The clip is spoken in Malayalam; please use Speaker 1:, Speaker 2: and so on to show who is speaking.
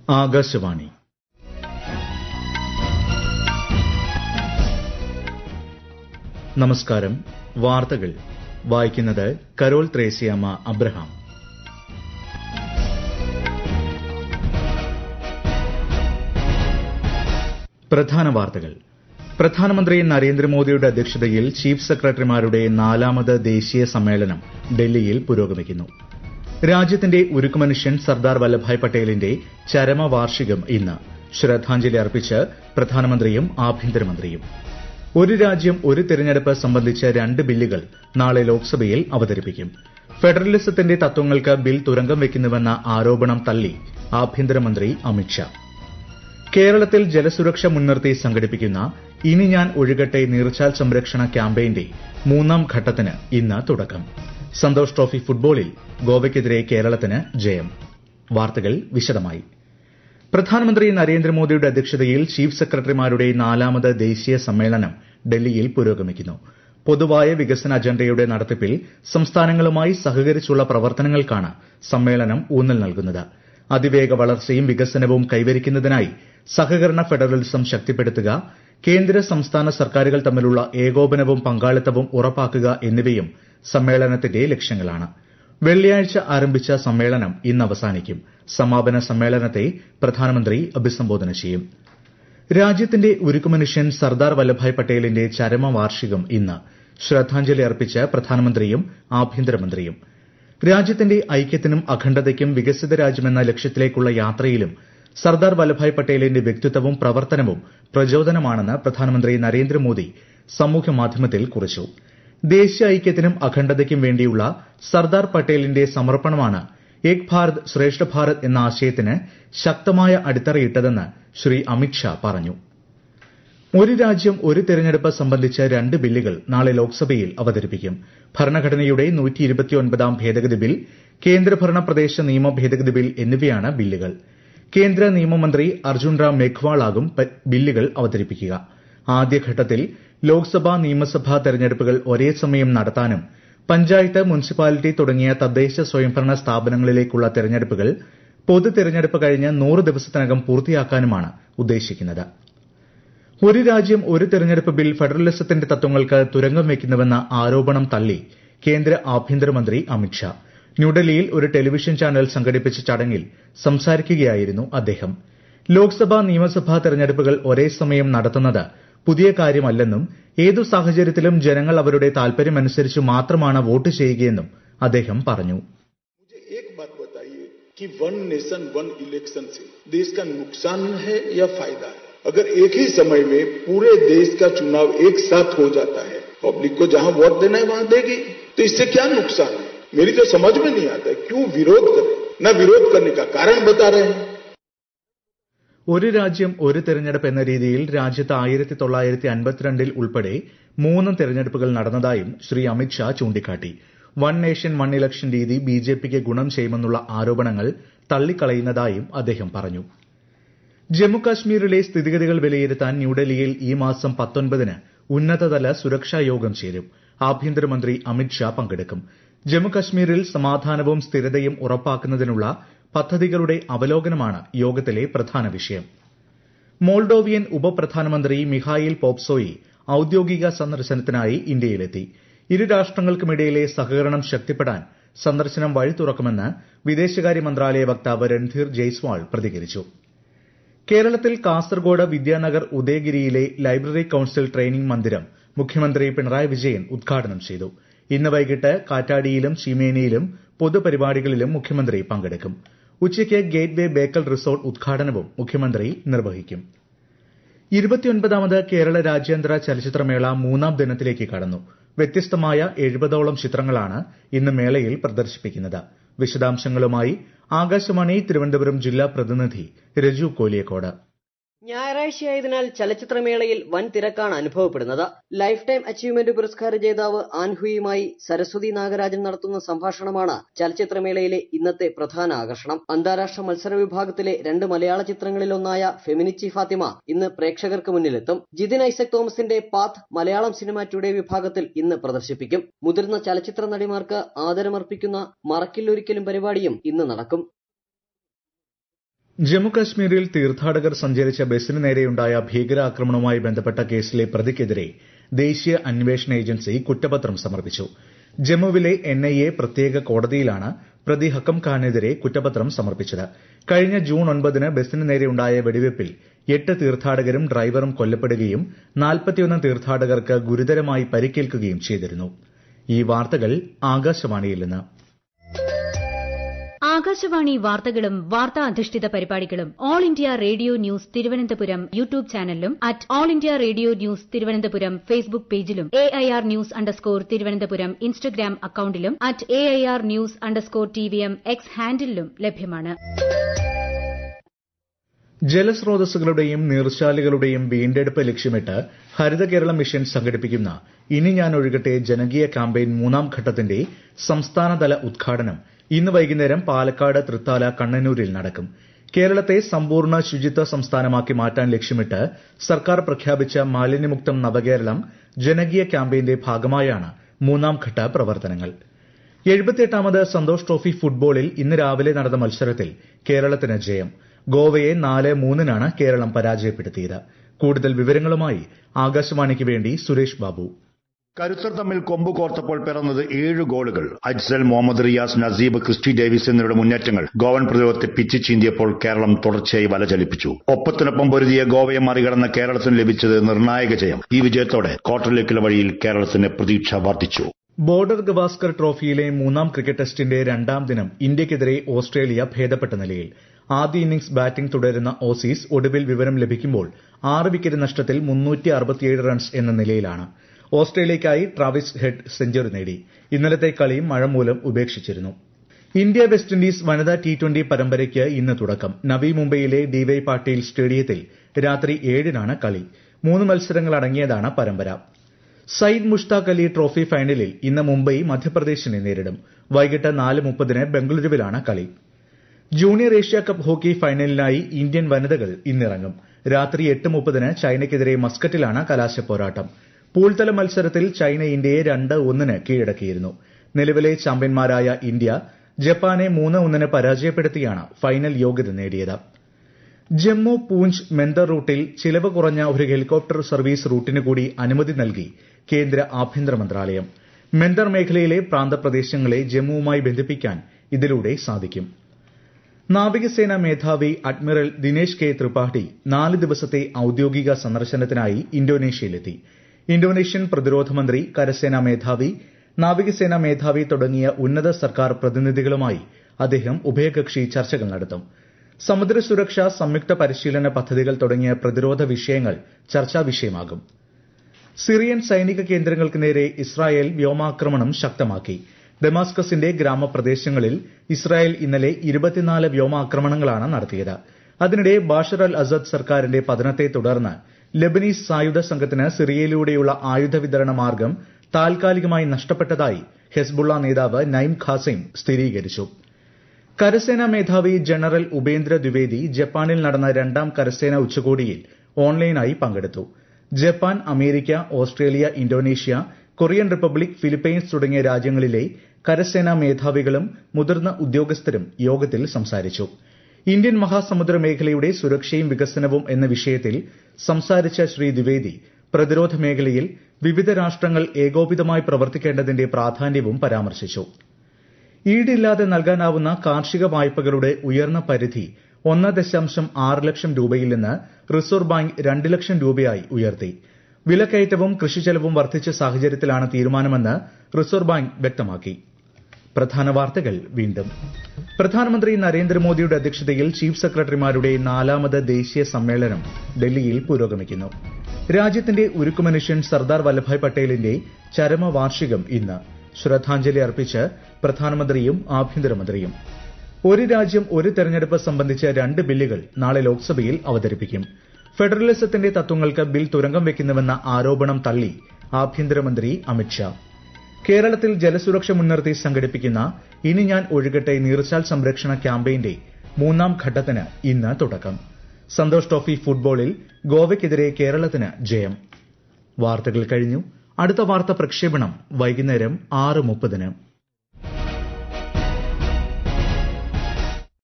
Speaker 1: ആകാശവാണി നമസ്കാരം വാർത്തകൾ വായിക്കുന്നത് കരോൾ ത്രേസ്യാമ്മ അബ്രഹാം പ്രധാന വാർത്തകൾ പ്രധാനമന്ത്രി നരേന്ദ്രമോദിയുടെ അധ്യക്ഷതയിൽ ചീഫ് സെക്രട്ടറിമാരുടെ നാലാമത് ദേശീയ സമ്മേളനം ഡൽഹിയിൽ പുരോഗമിക്കുന്നു രാജ്യത്തിന്റെ ഉരുക്കുമനുഷ്യൻ സർദാർ വല്ലഭായ് പട്ടേലിന്റെ ചരമവാർഷികം ഇന്ന് ശ്രദ്ധാഞ്ജലി അർപ്പിച്ച് പ്രധാനമന്ത്രിയും ആഭ്യന്തരമന്ത്രിയും ഒരു രാജ്യം ഒരു തെരഞ്ഞെടുപ്പ് സംബന്ധിച്ച രണ്ട് ബില്ലുകൾ നാളെ ലോക്സഭയിൽ അവതരിപ്പിക്കും ഫെഡറലിസത്തിന്റെ തത്വങ്ങൾക്ക് ബിൽ തുരങ്കം വയ്ക്കുന്നുവെന്ന ആരോപണം തള്ളി ആഭ്യന്തരമന്ത്രി അമിത്ഷാ കേരളത്തിൽ ജലസുരക്ഷ മുൻനിർത്തി സംഘടിപ്പിക്കുന്ന ഇനി ഞാൻ ഒഴുകട്ടെ നീർച്ചാൽ സംരക്ഷണ ക്യാമ്പയിന്റെ മൂന്നാം ഘട്ടത്തിന് ഇന്ന് തുടക്കം സന്തോഷ് ട്രോഫി ഫുട്ബോളിൽ ഗോവയ്ക്കെതിരെ കേരളത്തിന് ജയം വാർത്തകൾ വിശദമായി പ്രധാനമന്ത്രി നരേന്ദ്രമോദിയുടെ അധ്യക്ഷതയിൽ ചീഫ് സെക്രട്ടറിമാരുടെ നാലാമത് ദേശീയ സമ്മേളനം ഡൽഹിയിൽ പുരോഗമിക്കുന്നു പൊതുവായ വികസന അജണ്ടയുടെ നടത്തിപ്പിൽ സംസ്ഥാനങ്ങളുമായി സഹകരിച്ചുള്ള പ്രവർത്തനങ്ങൾക്കാണ് സമ്മേളനം ഊന്നൽ നൽകുന്നത് അതിവേഗ വളർച്ചയും വികസനവും കൈവരിക്കുന്നതിനായി സഹകരണ ഫെഡറലിസം ശക്തിപ്പെടുത്തുക കേന്ദ്ര സംസ്ഥാന സർക്കാരുകൾ തമ്മിലുള്ള ഏകോപനവും പങ്കാളിത്തവും ഉറപ്പാക്കുക എന്നിവയും സമ്മേളനത്തിന്റെ ലക്ഷ്യങ്ങളാണ് വെള്ളിയാഴ്ച ആരംഭിച്ച സമ്മേളനം ഇന്ന് അവസാനിക്കും സമാപന സമ്മേളനത്തെ പ്രധാനമന്ത്രി അഭിസംബോധന ചെയ്യും രാജ്യത്തിന്റെ ഉരുക്കുമനുഷ്യൻ സർദാർ വല്ലഭായ് പട്ടേലിന്റെ ചരമവാർഷികം ഇന്ന് ശ്രദ്ധാഞ്ജലി അർപ്പിച്ച് പ്രധാനമന്ത്രിയും ആഭ്യന്തരമന്ത്രിയും രാജ്യത്തിന്റെ ഐക്യത്തിനും അഖണ്ഡതയ്ക്കും വികസിത രാജ്യമെന്ന ലക്ഷ്യത്തിലേക്കുള്ള യാത്രയിലും സർദാർ വല്ലഭായ് പട്ടേലിന്റെ വ്യക്തിത്വവും പ്രവർത്തനവും പ്രചോദനമാണെന്ന് പ്രധാനമന്ത്രി നരേന്ദ്രമോദി സമൂഹമാധ്യമത്തിൽ കുറിച്ചു ദേശീയ ഐക്യത്തിനും അഖണ്ഡതയ്ക്കും വേണ്ടിയുള്ള സർദാർ പട്ടേലിന്റെ സമർപ്പണമാണ് ഏക് ഭാരത് ശ്രേഷ്ഠ ഭാരത് എന്ന ആശയത്തിന് ശക്തമായ അടിത്തറയിട്ടതെന്ന് ശ്രീ അമിത്ഷാ പറഞ്ഞു ഒരു രാജ്യം ഒരു തെരഞ്ഞെടുപ്പ് സംബന്ധിച്ച രണ്ട് ബില്ലുകൾ നാളെ ലോക്സഭയിൽ അവതരിപ്പിക്കും ഭരണഘടനയുടെ നൂറ്റിയിരുപത്തിയൊൻപതാം ഭേദഗതി ബിൽ കേന്ദ്രഭരണ പ്രദേശ നിയമ ഭേദഗതി ബിൽ എന്നിവയാണ് ബില്ലുകൾ കേന്ദ്ര നിയമമന്ത്രി അർജുൻ റാം മേഘ്വാൾ ആകും ബില്ലുകൾ അവതരിപ്പിക്കുക ആദ്യഘട്ടത്തിൽ ലോക്സഭ നിയമസഭാ തെരഞ്ഞെടുപ്പുകൾ ഒരേ സമയം നടത്താനും പഞ്ചായത്ത് മുനിസിപ്പാലിറ്റി തുടങ്ങിയ തദ്ദേശ സ്വയംഭരണ സ്ഥാപനങ്ങളിലേക്കുള്ള തെരഞ്ഞെടുപ്പുകൾ പൊതു തെരഞ്ഞെടുപ്പ് കഴിഞ്ഞ് നൂറ് ദിവസത്തിനകം പൂർത്തിയാക്കാനുമാണ് ഉദ്ദേശിക്കുന്നത് ഒരു രാജ്യം ഒരു തെരഞ്ഞെടുപ്പ് ബിൽ ഫെഡറലിസത്തിന്റെ തത്വങ്ങൾക്ക് തുരങ്കം വയ്ക്കുന്നുവെന്ന ആരോപണം തള്ളി കേന്ദ്ര ആഭ്യന്തരമന്ത്രി അമിത്ഷാ ന്യൂഡൽഹിയിൽ ഒരു ടെലിവിഷൻ ചാനൽ സംഘടിപ്പിച്ച ചടങ്ങിൽ സംസാരിക്കുകയായിരുന്നു അദ്ദേഹം ലോക്സഭാ നിയമസഭാ തെരഞ്ഞെടുപ്പുകൾ ഒരേ സമയം നടത്തുന്നത് പുതിയ കാര്യമല്ലെന്നും ഏതു സാഹചര്യത്തിലും ജനങ്ങൾ അവരുടെ താൽപര്യമനുസരിച്ച് മാത്രമാണ് വോട്ട് ചെയ്യുകയെന്നും അദ്ദേഹം പറഞ്ഞു
Speaker 2: कि वन नेशन वन इलेक्शन से देश का नुकसान है या फायदा है अगर एक ही समय में पूरे देश का चुनाव एक साथ हो जाता है पब्लिक को जहां वोट देना है वहां देगी तो इससे क्या नुकसान है मेरी तो समझ में नहीं आता है क्यों विरोध करें न विरोध करने का कारण बता रहे हैं
Speaker 1: ഒരു രാജ്യം ഒരു തെരഞ്ഞെടുപ്പ് എന്ന രീതിയിൽ രാജ്യത്ത് ആയിരത്തി തൊള്ളായിരത്തി അൻപത്തിരണ്ടിൽ ഉൾപ്പെടെ മൂന്ന് തെരഞ്ഞെടുപ്പുകൾ നടന്നതായും ശ്രീ അമിത്ഷാ ചൂണ്ടിക്കാട്ടി വൺ നേഷൻ വൺ ഇലക്ഷൻ രീതി ബിജെപിക്ക് ഗുണം ചെയ്യുമെന്നുള്ള ആരോപണങ്ങൾ തള്ളിക്കളയുന്നതായും അദ്ദേഹം പറഞ്ഞു ജമ്മുകാശ്മീരിലെ സ്ഥിതിഗതികൾ വിലയിരുത്താൻ ന്യൂഡൽഹിയിൽ ഈ മാസം പത്തൊൻപതിന് ഉന്നതതല സുരക്ഷാ യോഗം ചേരും ആഭ്യന്തരമന്ത്രി അമിത്ഷാ പങ്കെടുക്കും ജമ്മുകശ്മീരിൽ സമാധാനവും സ്ഥിരതയും ഉറപ്പാക്കുന്നതിനുള്ള പദ്ധതികളുടെ അവലോകനമാണ് യോഗത്തിലെ പ്രധാന വിഷയം മോൾഡോവിയൻ ഉപപ്രധാനമന്ത്രി മിഹായിൽ പോപ്സോയി ഔദ്യോഗിക സന്ദർശനത്തിനായി ഇന്ത്യയിലെത്തി ഇരു രാഷ്ട്രങ്ങൾക്കുമിടയിലെ സഹകരണം ശക്തിപ്പെടാൻ സന്ദർശനം വഴി തുറക്കുമെന്ന് വിദേശകാര്യ മന്ത്രാലയ വക്താവ് രൺധീർ ജയ്സ്വാൾ പ്രതികരിച്ചു കേരളത്തിൽ കാസർഗോഡ് വിദ്യാനഗർ ഉദയഗിരിയിലെ ലൈബ്രറി കൌൺസിൽ ട്രെയിനിംഗ് മന്ദിരം മുഖ്യമന്ത്രി പിണറായി വിജയൻ ഉദ്ഘാടനം ചെയ്തു ഇന്ന് വൈകിട്ട് കാറ്റാടിയിലും ചീമേനിയിലും പൊതുപരിപാടികളിലും മുഖ്യമന്ത്രി പങ്കെടുക്കും ഉച്ചയ്ക്ക് ഗേറ്റ് വേ ബേക്കൽ റിസോർട്ട് ഉദ്ഘാടനവും മുഖ്യമന്ത്രി നിർവഹിക്കും ഇരുപത്തിയൊൻപതാമത് കേരള രാജ്യാന്തര ചലച്ചിത്രമേള മൂന്നാം ദിനത്തിലേക്ക് കടന്നു വ്യത്യസ്തമായ എഴുപതോളം ചിത്രങ്ങളാണ് ഇന്ന് മേളയിൽ പ്രദർശിപ്പിക്കുന്നത് വിശദാംശങ്ങളുമായി ആകാശവാണി തിരുവനന്തപുരം ജില്ലാ പ്രതിനിധി രജു കോലിയക്കോട്
Speaker 3: ഞായറാഴ്ചയായതിനാൽ ചലച്ചിത്രമേളയിൽ വൻ തിരക്കാണ് അനുഭവപ്പെടുന്നത് ലൈഫ് ടൈം അച്ചീവ്മെന്റ് പുരസ്കാര ജേതാവ് ആൻഹുയുമായി സരസ്വതി നാഗരാജൻ നടത്തുന്ന സംഭാഷണമാണ് ചലച്ചിത്രമേളയിലെ ഇന്നത്തെ പ്രധാന ആകർഷണം അന്താരാഷ്ട്ര മത്സര വിഭാഗത്തിലെ രണ്ട് മലയാള ചിത്രങ്ങളിലൊന്നായ ഫെമിനിച്ചി ഫാത്തിമ ഇന്ന് പ്രേക്ഷകർക്ക് മുന്നിലെത്തും ജിതിൻ ഐസക് തോമസിന്റെ പാത്ത് മലയാളം സിനിമ ടുഡേ വിഭാഗത്തിൽ ഇന്ന് പ്രദർശിപ്പിക്കും മുതിർന്ന ചലച്ചിത്ര നടിമാർക്ക് ആദരമർപ്പിക്കുന്ന മറക്കില്ലൊരിക്കലും പരിപാടിയും ഇന്ന് നടക്കും
Speaker 1: ജമ്മുകശ്മീരിൽ തീർത്ഥാടകർ സഞ്ചരിച്ച ബസിന് നേരെയുണ്ടായ ഭീകരാക്രമണവുമായി ബന്ധപ്പെട്ട കേസിലെ പ്രതിക്കെതിരെ ദേശീയ അന്വേഷണ ഏജൻസി കുറ്റപത്രം സമർപ്പിച്ചു ജമ്മുവിലെ എൻഐഎ പ്രത്യേക കോടതിയിലാണ് പ്രതി ഹക്കം ഖാനെതിരെ കുറ്റപത്രം സമർപ്പിച്ചത് കഴിഞ്ഞ ജൂൺ ഒൻപതിന് ബസിന് നേരെയുണ്ടായ വെടിവയ്പിൽ എട്ട് തീർത്ഥാടകരും ഡ്രൈവറും കൊല്ലപ്പെടുകയും നാൽപ്പത്തിയൊന്ന് തീർത്ഥാടകർക്ക് ഗുരുതരമായി പരിക്കേൽക്കുകയും ചെയ്തിരുന്നു ഈ വാർത്തകൾ ആകാശവാണിയിൽ നിന്ന്
Speaker 4: ആകാശവാണി വാർത്തകളും വാർത്താ അധിഷ്ഠിത പരിപാടികളും All India Radio news Thiruvananthapuram YouTube ചാനലിലും at All India Radio news Thiruvananthapuram Facebook പേജിലും A I R news underscore Thiruvananthapuram Instagram അക്കൌണ്ടിലും at A I R news underscore T V M X ഹാൻഡിലും ലഭ്യമാണ്
Speaker 1: ജലസ്രോതസ്സുകളുടെയും നീർച്ചാലുകളുടെയും വീണ്ടെടുപ്പ് ലക്ഷ്യമിട്ട് ഹരിത കേരളം മിഷൻ സംഘടിപ്പിക്കുന്ന ഇനി ഞാൻ ഒഴുകട്ടെ ജനകീയ ക്യാമ്പയിൻ മൂന്നാം ഘട്ടത്തിന്റെ സംസ്ഥാനതല ഉദ്ഘാടനം ഇന്ന് വൈകുന്നേരം പാലക്കാട് തൃത്താല കണ്ണനൂരിൽ നടക്കും കേരളത്തെ സമ്പൂർണ്ണ ശുചിത്വ സംസ്ഥാനമാക്കി മാറ്റാൻ ലക്ഷ്യമിട്ട് സർക്കാർ പ്രഖ്യാപിച്ച മാലിന്യമുക്തം നവകേരളം ജനകീയ ക്യാമ്പയിന്റെ ഭാഗമായാണ് മൂന്നാം ഘട്ട പ്രവർത്തനങ്ങൾ എഴുപത്തിയെട്ടാമത് സന്തോഷ് ട്രോഫി ഫുട്ബോളിൽ ഇന്ന് രാവിലെ നടന്ന മത്സരത്തിൽ കേരളത്തിന് ജയം ഗോവയെ നാല് മൂന്നിനാണ് കേരളം പരാജയപ്പെടുത്തിയത് കൂടുതൽ വിവരങ്ങളുമായി ആകാശവാണിക്ക് വേണ്ടി സുരേഷ് ബാബു
Speaker 5: കരുത്തർ തമ്മിൽ കൊമ്പ് കോർത്തപ്പോൾ പിറന്നത് ഏഴ് ഗോളുകൾ അജ്സൽ മുഹമ്മദ് റിയാസ് നസീബ് ക്രിസ്റ്റി ഡേവിസ് എന്നിവരുടെ മുന്നേറ്റങ്ങൾ ഗോവൻ പ്രതിരോധത്തെ പിച്ച് ചീന്തിയപ്പോൾ കേരളം തുടർച്ചയായി വലചലിപ്പിച്ചു ഒപ്പത്തിനൊപ്പം പൊരുതിയ ഗോവയെ മറികടന്ന കേരളത്തിന് ലഭിച്ചത് നിർണായക ജയം ഈ വിജയത്തോടെ ക്വാർട്ടറിലേക്കുള്ള വഴിയിൽ കേരളത്തിന് പ്രതീക്ഷ വർദ്ധിച്ചു
Speaker 1: ബോർഡർ ഗവാസ്കർ ട്രോഫിയിലെ മൂന്നാം ക്രിക്കറ്റ് ടെസ്റ്റിന്റെ രണ്ടാം ദിനം ഇന്ത്യയ്ക്കെതിരെ ഓസ്ട്രേലിയ ഭേദപ്പെട്ട നിലയിൽ ആദ്യ ഇന്നിംഗ്സ് ബാറ്റിംഗ് തുടരുന്ന ഓസീസ് ഒടുവിൽ വിവരം ലഭിക്കുമ്പോൾ ആറ് വിക്കറ്റ് നഷ്ടത്തിൽ റൺസ് എന്ന നിലയിലാണ് ഓസ്ട്രേലിയയ്ക്കായി ട്രാവിസ് ഹെഡ് സെഞ്ചുറി നേടി ഇന്നലത്തെ കളി മഴ മൂലം ഉപേക്ഷിച്ചിരുന്നു ഇന്ത്യ വെസ്റ്റ് ഇൻഡീസ് വനിതാ ടി ട്വന്റി പരമ്പരയ്ക്ക് ഇന്ന് തുടക്കം നവി മുംബൈയിലെ ഡിവൈ പാട്ടീൽ സ്റ്റേഡിയത്തിൽ രാത്രി ഏഴിനാണ് കളി മൂന്ന് മത്സരങ്ങൾ അടങ്ങിയതാണ് പരമ്പര സയ്യിദ് മുഷ്താഖ് അലി ട്രോഫി ഫൈനലിൽ ഇന്ന് മുംബൈ മധ്യപ്രദേശിനെ നേരിടും വൈകിട്ട് നാല് മുപ്പതിന് ബംഗളൂരുവിലാണ് കളി ജൂനിയർ ഏഷ്യ കപ്പ് ഹോക്കി ഫൈനലിനായി ഇന്ത്യൻ വനിതകൾ ഇന്നിറങ്ങും രാത്രി എട്ട് മുപ്പതിന് ചൈനയ്ക്കെതിരെ മസ്കറ്റിലാണ് കലാശപ്പോരാട്ടം പൂൾതല മത്സരത്തിൽ ചൈന ഇന്ത്യയെ രണ്ട് ഒന്നിന് കീഴടക്കിയിരുന്നു നിലവിലെ ചാമ്പ്യന്മാരായ ഇന്ത്യ ജപ്പാനെ മൂന്ന് ഒന്നിന് പരാജയപ്പെടുത്തിയാണ് ഫൈനൽ യോഗ്യത നേടിയത് ജമ്മു പൂഞ്ച് മെന്തർ റൂട്ടിൽ ചിലവ് കുറഞ്ഞ ഒരു ഹെലികോപ്റ്റർ സർവീസ് റൂട്ടിന് കൂടി അനുമതി നൽകി കേന്ദ്ര ആഭ്യന്തര മന്ത്രാലയം മെന്തർ മേഖലയിലെ പ്രാന്തപ്രദേശങ്ങളെ ജമ്മുവുമായി ബന്ധിപ്പിക്കാൻ ഇതിലൂടെ സാധിക്കും നാവികസേന മേധാവി അഡ്മിറൽ ദിനേശ് കെ ത്രിപാഠി നാല് ദിവസത്തെ ഔദ്യോഗിക സന്ദർശനത്തിനായി ഇന്തോനേഷ്യയിലെത്തി ഇന്തോനേഷ്യൻ പ്രതിരോധ മന്ത്രി കരസേനാ മേധാവി നാവികസേനാ മേധാവി തുടങ്ങിയ ഉന്നത സർക്കാർ പ്രതിനിധികളുമായി അദ്ദേഹം ഉഭയകക്ഷി ചർച്ചകൾ നടത്തും സമുദ്ര സുരക്ഷ സംയുക്ത പരിശീലന പദ്ധതികൾ തുടങ്ങിയ പ്രതിരോധ വിഷയങ്ങൾ ചർച്ചാ വിഷയമാകും സിറിയൻ സൈനിക കേന്ദ്രങ്ങൾക്ക് നേരെ ഇസ്രായേൽ വ്യോമാക്രമണം ശക്തമാക്കി ഡെമാസ്കസിന്റെ ഗ്രാമപ്രദേശങ്ങളിൽ ഇസ്രായേൽ ഇന്നലെ ഇരുപത്തിനാല് വ്യോമാക്രമണങ്ങളാണ് നടത്തിയത് അതിനിടെ ബാഷർ അൽ അസദ് സർക്കാരിന്റെ പതനത്തെ തുടർന്ന് ലബനീസ് സായുധ സംഘത്തിന് സിറിയയിലൂടെയുള്ള ആയുധ വിതരണ മാർഗം താൽക്കാലികമായി നഷ്ടപ്പെട്ടതായി ഹെസ്ബുള്ള നേതാവ് നൈം ഖാസിം സ്ഥിരീകരിച്ചു കരസേനാ മേധാവി ജനറൽ ഉപേന്ദ്ര ദ്വിവേദി ജപ്പാനിൽ നടന്ന രണ്ടാം കരസേനാ ഉച്ചകോടിയിൽ ഓൺലൈനായി പങ്കെടുത്തു Japan America Australia Indonesia Korean republic Philippines തുടങ്ങിയ രാജ്യങ്ങളിലെ കരസേനാ മേധാവികളും മുതിർന്ന ഉദ്യോഗസ്ഥരും യോഗത്തിൽ സംസാരിച്ചു ഇന്ത്യൻ മഹാസമുദ്ര മേഖലയുടെ സുരക്ഷയും വികസനവും എന്ന വിഷയത്തിൽ സംസാരിച്ച ശ്രീ ദ്വിവേദി പ്രതിരോധ മേഖലയിൽ വിവിധ രാഷ്ട്രങ്ങൾ ഏകോപിതമായി പ്രവർത്തിക്കേണ്ടതിന്റെ പ്രാധാന്യവും പരാമർശിച്ചു ഈടില്ലാതെ നൽകാനാവുന്ന കാർഷിക വായ്പകളുടെ ഉയർന്ന പരിധി ഒന്ന് ദശാംശം ആറ് ലക്ഷം രൂപയിൽ നിന്ന് റിസർവ് ബാങ്ക് രണ്ട് ലക്ഷം രൂപയായി ഉയർത്തി വിലക്കയറ്റവും കൃഷിച്ചെലവും വർദ്ധിച്ച സാഹചര്യത്തിലാണ് തീരുമാനമെന്ന് റിസർവ് ബാങ്ക് വ്യക്തമാക്കി പ്രധാന വാർത്തകൾ വീണ്ടും പ്രധാനമന്ത്രി നരേന്ദ്രമോദിയുടെ അധ്യക്ഷതയിൽ ചീഫ് സെക്രട്ടറിമാരുടെ നാലാമത് ദേശീയ സമ്മേളനം ഡൽഹിയിൽ പുരോഗമിക്കുന്നു രാജ്യത്തിന്റെ ഉരുക്കുമനുഷ്യൻ സർദാർ വല്ലഭായ് പട്ടേലിന്റെ ചരമവാർഷികം ഇന്ന് ശ്രദ്ധാഞ്ജലി അർപ്പിച്ച് പ്രധാനമന്ത്രിയും ആഭ്യന്തരമന്ത്രിയും ഒരു രാജ്യം ഒരു തെരഞ്ഞെടുപ്പ് സംബന്ധിച്ച് രണ്ട് ബില്ലുകൾ നാളെ ലോക്സഭയിൽ അവതരിപ്പിക്കും ഫെഡറലിസത്തിന്റെ തത്വങ്ങൾക്ക് ബിൽ തുരങ്കം വെക്കുന്നുവെന്ന ആരോപണം തള്ളി ആഭ്യന്തരമന്ത്രി അമിത്ഷാ കേരളത്തിൽ ജലസുരക്ഷ മുൻനിർത്തി സംഘടിപ്പിക്കുന്ന ഇനി ഞാൻ ഒഴുകട്ടെ നീർച്ചാൽ സംരക്ഷണ ക്യാമ്പയിന്റെ മൂന്നാം ഘട്ടത്തിന് ഇന്ന് തുടക്കം സന്തോഷ് ട്രോഫി ഫുട്ബോളിൽ ഗോവയ്ക്കെതിരെ കേരളത്തിന് ജയം വാർത്തകൾ കഴിഞ്ഞു അടുത്ത വാർത്ത പ്രക്ഷേപണം വൈകുന്നേരം ആറ് മുപ്പതിന്